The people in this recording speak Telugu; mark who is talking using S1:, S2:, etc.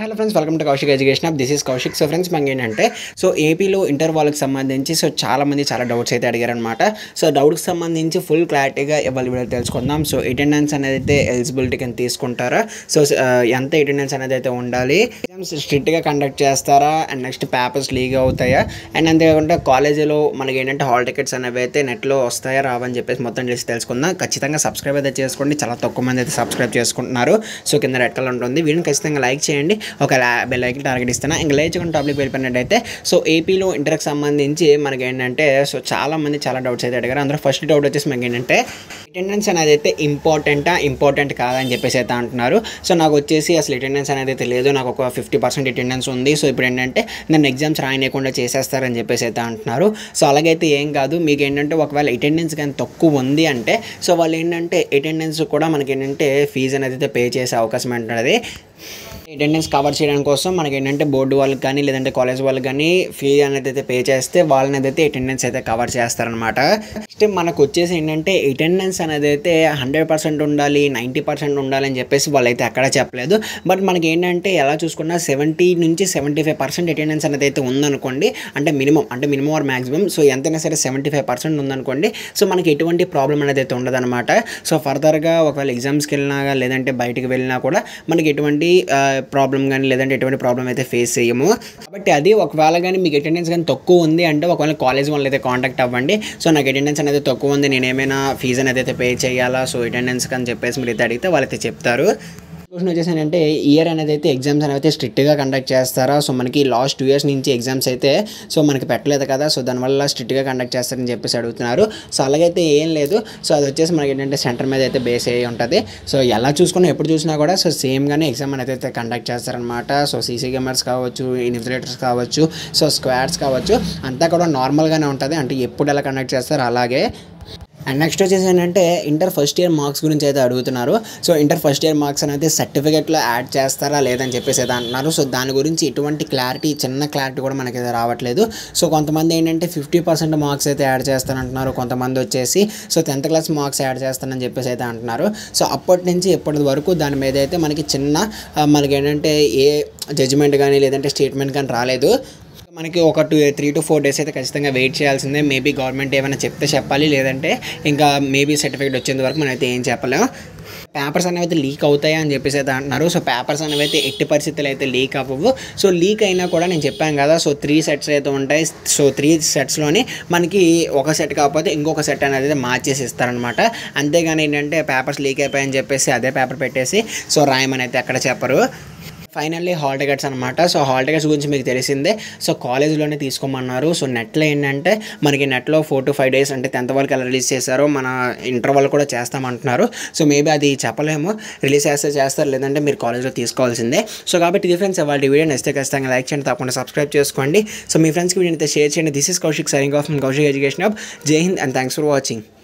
S1: hello friends welcome to Kaushik education of this is Kaushik so friends మనకి ఏంటంటే సో ఏపీలో ఇంటర్ వాళ్ళకి సంబంధించి సో చాలా మంది చాలా డౌట్స్ అయితే అడిగారనమాట సో డౌట్కి సంబంధించి ఫుల్ క్లారిటీగా ఇవాళ వీడియో తెలుసుకుందాం సో అటెండెన్స్ అనేది అయితే ఎలిజిబిలిటీ కింద తీసుకుంటారా సో ఆ, ఎంత అటెండెన్స్ అనేది అయితే ఉండాలి ఎగ్జామ్స్ స్ట్రిక్ట్గా కండక్ట్ చేస్తారా అండ్ నెక్స్ట్ పేపర్స్ లీక్ అవుతాయా అండ్ అంతేకాకుండా కాలేజీలో మనకి ఏంటంటే హాల్ టికెట్స్ అనేవి అయితే నెట్లో వస్తాయా రావని చెప్పేసి మొత్తం తెలిసి తెలుసుకుందాం ఖచ్చితంగా సబ్స్క్రైబ్ అయితే చేసుకోండి చాలా తక్కువ మంది అయితే సబ్స్క్రైబ్ చేసుకుంటున్నారు సో కింద రెడ్ కలర్ ఉంటుంది వీడియోని ఖచ్చితంగా లైక్ చేయండి ఒక బెల్ ఐకన్ టార్గెట్ ఇస్తున్నా ఇంకా లేచుకుని టాపిక్ వెళ్ళిపోయినట్టయితే సో ఏపీలో ఇంటర్కి సంబంధించి మనకి ఏంటంటే సో చాలా మంది చాలా డౌట్స్ అయితే అడిగారు అందులో ఫస్ట్ డౌట్ వచ్చేసి మనకి ఏంటంటే అటెండెన్స్ అనేది అయితే ఇంపార్టెంటా ఇంపార్టెంట్ కాదని చెప్పేసి అయితే అంటున్నారు సో నాకు వచ్చేసి అసలు అటెండెన్స్ అనేది అయితే లేదు నాకు ఒక ఫిఫ్టీ పర్సెంట్ అటెండెన్స్ ఉంది సో ఇప్పుడు ఏంటంటే నన్ను ఎగ్జామ్స్ రాయనీయకుండా చేసేస్తారని చెప్పేసి అయితే అంటున్నారు సో అలాగైతే ఏం కాదు మీకు ఏంటంటే ఒకవేళ అటెండెన్స్ కానీ తక్కువ ఉంది అంటే సో వాళ్ళు ఏంటంటే అటెండెన్స్ కూడా మనకి ఏంటంటే ఫీజు అనేది అయితే పే చేసే అవకాశం ఉంటుంది అటెండెన్స్ కవర్ చేయడం కోసం మనకి ఏంటంటే బోర్డు వాళ్ళకి కానీ లేదంటే కాలేజ్ వాళ్ళకి కానీ ఫీ అనేది అయితే పే చేస్తే వాళ్ళని అయితే అటెండెన్స్ అయితే కవర్ చేస్తారనమాట నెక్స్ట్ మనకు వచ్చేసి ఏంటంటే అటెండెన్స్ అనేది అయితే హండ్రెడ్ పర్సెంట్ ఉండాలి నైంటీ పర్సెంట్ ఉండాలని చెప్పేసి వాళ్ళైతే ఎక్కడా చెప్పలేదు బట్ మనకి ఏంటంటే ఎలా చూసుకున్నా సెవెంటీ నుంచి సెవెంటీ ఫైవ్ పర్సెంట్ అటెండెన్స్ అనేది అయితే ఉందనుకోండి అంటే మినిమం అంటే మినిమం ఆర్ మాక్సిమం సో ఎంతైనా సరే సెవెంటీ ఫైవ్ పర్సెంట్ ఉందనుకోండి సో మనకి ఎటువంటి ప్రాబ్లం అనేది అయితే ఉండదన్నమాట సో ఫర్దర్గా ఒకవేళ ఎగ్జామ్స్కి వెళ్ళినా లేదంటే బయటికి వెళ్ళినా కూడా మనకి ఎటువంటి ప్రాబ్లం కానీ లేదంటే ఎటువంటి ప్రాబ్లం అయితే ఫేస్ చేయము కాబట్టి అది ఒకవేళ కానీ మీకు అటెండెన్స్ కానీ తక్కువ ఉంది అంటే ఒకవేళ కాలేజ్ వాళ్ళు అయితే కాంటాక్ట్ అవ్వండి సో నాకు అటెండెన్స్ అనేది తక్కువ ఉంది నేను ఏమైనా ఫీజు అనేది అయితే పే చేయాలా సో అటెండెన్స్ అని చెప్పేసి మీరు అయితే అడిగితే వాళ్ళైతే చెప్తారు క్వశ్చన్ వచ్చేసి ఏంటంటే ఇయర్ అనేది అయితే ఎగ్జామ్స్ అనేవి అయితే స్ట్రిక్ట్గా కండక్ట్ చేస్తారా సో మనకి లాస్ట్ టూ ఇయర్స్ నుంచి ఎగ్జామ్స్ అయితే సో మనకి పెట్టలేదు కదా సో దానివల్ల స్ట్రిక్ట్గా కండక్ట్ చేస్తారని చెప్పేసి అడుగుతున్నారు సో అలాగైతే ఏం లేదు సో అది వచ్చేసి మనకి ఏంటంటే సెంటర్ మీద అయితే బేస్ అయ్యి ఉంటుంది సో ఎలా చూసుకున్నా ఎప్పుడు చూసినా కూడా సో సేమ్గానే ఎగ్జామ్ అనేది అయితే కండక్ట్ చేస్తారనమాట సో సీసీ కెమెరాస్ కావచ్చు ఇన్విజిలేటర్స్ కావచ్చు సో స్క్వాడ్స్ కావచ్చు అంతా కూడా నార్మల్గానే ఉంటుంది అంటే ఎప్పుడు ఎలా కండక్ట్ చేస్తారో అలాగే అండ్ నెక్స్ట్ వచ్చేసి ఏంటంటే ఇంటర్ ఫస్ట్ ఇయర్ మార్క్స్ గురించి అయితే అడుగుతున్నారు so inter first year marks అనేది సర్టిఫికేట్లో యాడ్ చేస్తారా లేదని చెప్పేసి అయితే అంటున్నారు సో దాని గురించి ఎటువంటి క్లారిటీ చిన్న క్లారిటీ కూడా మనకి అయితే రావట్లేదు సో కొంతమంది ఏంటంటే ఫిఫ్టీ పర్సెంట్ మార్క్స్ అయితే యాడ్ చేస్తానంటున్నారు కొంతమంది వచ్చేసి so tenth class marks add చేస్తానని చెప్పేసి అయితే అంటున్నారు సో అప్పటి నుంచి ఇప్పటి వరకు దాని మీద అయితే మనకి చిన్న ఆ, మనకి ఏంటంటే ఏ జడ్జిమెంట్ కానీ లేదంటే స్టేట్మెంట్ కానీ రాలేదు మనకి ఒక two three to four days అయితే ఖచ్చితంగా వెయిట్ చేయాల్సిందే మేబీ గవర్నమెంట్ ఏమైనా చెప్తే చెప్పాలి లేదంటే ఇంకా మేబీ సర్టిఫికేట్ వచ్చేంత వరకు మనం అయితే ఏం చెప్పలేము పేపర్స్ అనేవి అయితే లీక్ అవుతాయి అని చెప్పేసి అయితే అంటున్నారు సో పేపర్స్ అనేవి అయితే ఎట్టి పరిస్థితులు అయితే లీక్ అవ్వవు సో లీక్ అయినా కూడా నేను చెప్పాను కదా సో త్రీ సెట్స్ అయితే ఉంటాయి సో త్రీ సెట్స్లోని మనకి ఒక సెట్ కాకపోతే ఇంకొక సెట్ అనేది అయితే మార్చేసి ఇస్తారనమాట అంతేగాని ఏంటంటే పేపర్స్ లీక్ అయిపోయాయని చెప్పేసి అదే పేపర్ పెట్టేసి సో రాయమని అయితే ఎక్కడ చెప్పరు ఫైనల్లీ హాల్ టికెట్స్ అనమాట సో హాల్ టికెట్స్ గురించి మీకు తెలిసిందే సో కాలేజ్లోనే తీసుకోమన్నారు సో నెట్లో ఏంటంటే మనకి నెట్లో ఫోర్ టు ఫైవ్ డేస్ అంటే టెన్త్ వరకు ఎలా రిలీజ్ చేశారో మన ఇంటర్ వాళ్ళు కూడా చేస్తామంటున్నారు సో మేబీ అది చెప్పలేము రిలీజ్ చేస్తే చేస్తారు లేదంటే మీరు కాలేజ్లో తీసుకోవాల్సిందే సో కాబట్టి ఇది ఫ్రెండ్స్ వాళ్ళ వీడియో నచ్చితే ఖచ్చితంగా లైక్ చేయండి తప్పకుండా సబ్స్క్రైబ్ చేసుకోండి సో మీ ఫ్రెండ్స్కి వీడియో అయితే షేర్ చేయండి దిస్ ఇస్ కౌశిక్ సరింగ్ of Kaushik education of Jai Hind and thanks for watching